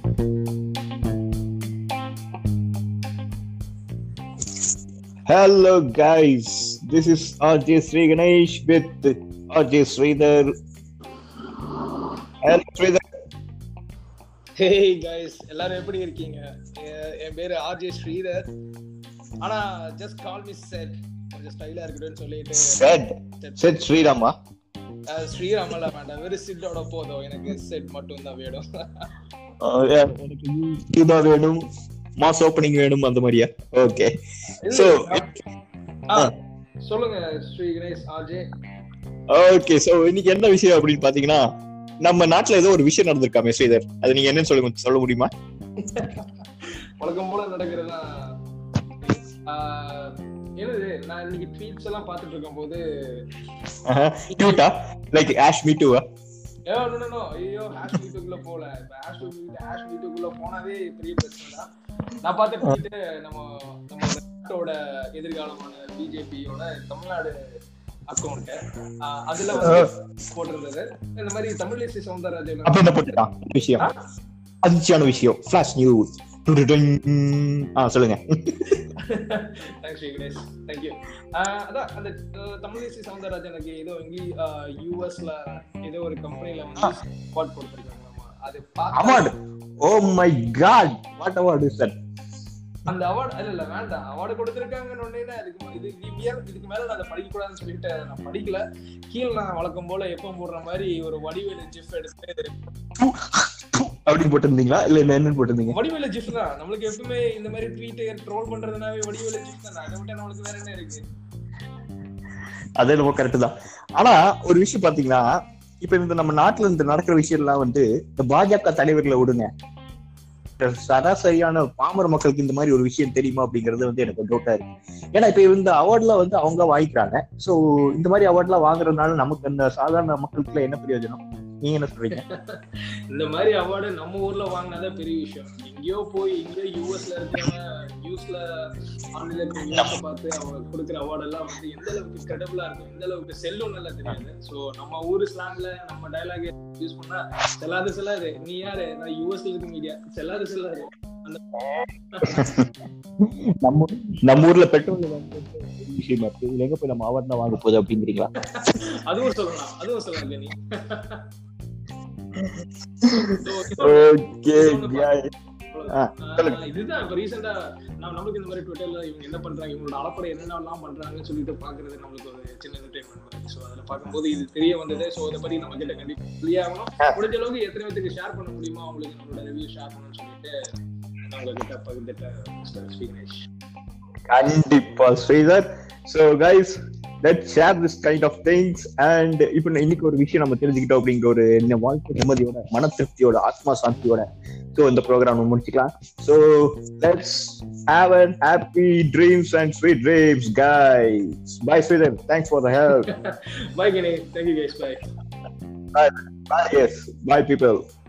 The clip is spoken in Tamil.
Hello, guys. This is RJ Sri Ganesh with RJ Sridhar. Hello, Sridhar. Hey guys எல்லாரும் எப்படி இருக்கீங்க எ- என் பேரு ஆர்ஜே ஸ்ரீதர் ஆனா ஜஸ்ட் கால் மீ செட் கொஞ்சம் ஸ்டைலா இருக்கட்டும்னு சொல்லிட்டு Said. Said Srirama. அஹ், ஸ்ரீராமல்ல வேண்டாம் வெறும் சிட்டோட போதும் எனக்கு செட் மட்டும் தான் வேணும் Uh, yeah, எனக்கு இதுதான் வேணும் மாஸ் ஓப்பனிங் வேணும் அந்த மாதிரியா ஓகே So, ஆ, சொல்லுங்க Sri Ganesh RJ okay so இன்னைக்கு என்ன விஷயம் அப்படின்னு பாத்தீங்கன்னா நம்ம நாட்டுல ஏதோ ஒரு விஷயம் நடந்திருக்காமே ஸ்ரீதர் அது நீங்க என்னன்னு சொல்லுங்க சொல்ல முடியுமா வழக்கம் போல நடக்கிறதா என்னது நான் இன்னைக்கு ட்வீட்ஸ் எல்லாம் பார்த்துட்டு இருக்கும்போது டியூட்டா லைக் ஆஷ் மீ டூ ஏ, no, no, no. ஐயோ ஹேஷ் மீட்டுக்குள்ள போல இப்ப ஹேஷ் மீட் ஹேஷ் மீட்டுக்குள்ள போனாவே பெரிய பிரச்சனை தான் நான் பார்த்து போயிட்டு நம்ம நம்ம நாட்டோட எதிர்காலமான பிஜேபியோட தமிழ்நாடு அக்கௌண்ட் அதுல வந்து போட்டிருந்தது இந்த மாதிரி தமிழிசை சவுந்தரராஜன் அப்ப என்ன போட்டுட்டான் விஷயம் அதிர்ச்சியான விஷயம் ஃபிளாஷ் நியூஸ் ஆ சொல்லுங்க தேங்க்ஸ் ஸ்ரீ கணேஷ் தேங்க்யூ அதான் அந்த அஹ், தமிழிசை சவுந்தரராஜனுக்கு ஏதோ இங்கே யூஎஸ்ல ஏதோ ஒரு கம்பெனில வந்து அவார்ட் கொடுத்துருக்காங்க அது பார்த்தா award oh my god what award is that அந்த அவார்டு இல்ல இல்ல வேண்டாம் அவார்டு கொடுத்திருக்காங்கன்னு உடனே தான் இதுக்கு இது இது மேல இதுக்கு மேல நான் அதை படிக்க கூடாதுன்னு சொல்லிட்டு அதை நான் படிக்கல கீழே நான் வழக்கம் போல எப்பவும் போடுற மாதிரி ஒரு வடிவேலு ஜிஃப் எடுத்து அப்படின்னு போட்டிருந்தீங்களா இல்ல என்ன என்னன்னு போட்டிருந்தீங்க வடிவேலு ஜிஃப் தான் நம்மளுக்கு எப்பவுமே இந்த மாதிரி ட்வீட் ட்ரோல் பண்றதுனாவே வடிவேலு ஜிஃப் தான் அதை விட்டு நம்மளுக்கு வேற என்ன இருக்கு அதே நம்ம கரெக்ட் தான் ஆனா ஒரு விஷயம் பாத்தீங்கன்னா இப்ப இந்த நம்ம நாட்டுல இந்த நடக்கிற விஷயம் எல்லாம் வந்து இந்த பாஜக தலைவர்களை விடுங்க இந்த சராசரியான பாமர மக்களுக்கு இந்த மாதிரி ஒரு விஷயம் தெரியுமா அப்படிங்கறது வந்து எனக்கு டவுட்டா இருக்கு ஏன்னா இப்ப இந்த அவார்ட்லாம் வந்து அவங்க வாங்கிக்கிறாங்க சோ இந்த மாதிரி அவார்ட்லாம் வாங்குறதுனால நமக்கு அந்த சாதாரண மக்களுக்குள்ள என்ன பிரயோஜனம் நீங்க என்ன சொல்றீங்க இந்த மாதிரி அவார்டு நம்ம ஊர்ல வாங்கினாதான் பெரிய விஷயம் எங்கேயோ போய் எங்கேயோ யூஎஸ்ல இருக்கிறவங்க நியூஸ்ல ஆன்லைன்ல நியூஸ் பார்த்து அவங்க கொடுக்குற அவார்டு எல்லாம் வந்து எந்த அளவுக்கு கிரெடிபிளா இருக்கும் எந்த அளவுக்கு செல்லும் நல்லா தெரியாது சோ நம்ம ஊர் ஸ்லாங்ல நம்ம டயலாக் யூஸ் பண்ணா செல்லாது செல்லாது நீ யாரு நான் யூஎஸ்ல இருக்க மீடியா செல்லாது செல்லாது அந்த நம்ம நம்ம ஊர்ல பெட்ரோல் வந்து பெரிய விஷயமா இருக்கு இதுல எங்க போய் நம்ம அவார்ட் தான் வாங்க போகுது அப்படிங்கிறீங்களா அதுவும் சொல்லலாம் அதுவும் சொல்லலாம் நீ ஓகே ஆ, சொல்லுங்க. இதுதான் இப்ப ரீசெண்டா நம்ம நம்மளுக்கு இந்த மாதிரி ட்விட்டர்ல இவங்க என்ன பண்றாங்க இவங்களோட அலப்படை என்னென்னலாம் பண்றாங்கன்னு சொல்லிட்டு பாக்குறது நம்மளுக்கு ஒரு சின்ன என்டர்டைன்மெண்ட் மாதிரி சோ அதுல பார்க்கும்போது இது தெரிய வந்தது சோ அதை பத்தி நம்ம கிட்ட கண்டிப்பா சொல்லியாகணும் முடிஞ்ச அளவுக்கு எத்தனை பேருக்கு ஷேர் பண்ண முடியுமோ அவங்களுக்கு நம்மளோட ரிவ்யூ ஷேர் பண்ணணும்னு சொல்லிட்டு நான் உங்ககிட்ட பகிர்ந்துட்டேன் மிஸ்டர் ஸ்ரீ கணேஷ் கண்டிப்பா Sridhar so guys let share this kind of things and இப்போ இன்னைக்கு ஒரு விஷயம் நம்ம தெரிஞ்சுக்கிட்டோம் அப்படிங்கிற ஒரு என்ன வாழ்க்கை நிம்மதியோட மன திருப்தியோட ஆத்மா சாந்தியோட ஸோ இந்த ப்ரோக்ராம் முடிச்சுக்கலாம் so let's have an happy dreams and sweet dreams guys bye Sridhar thanks for the help bye Ganesh thank you guys bye bye yes bye people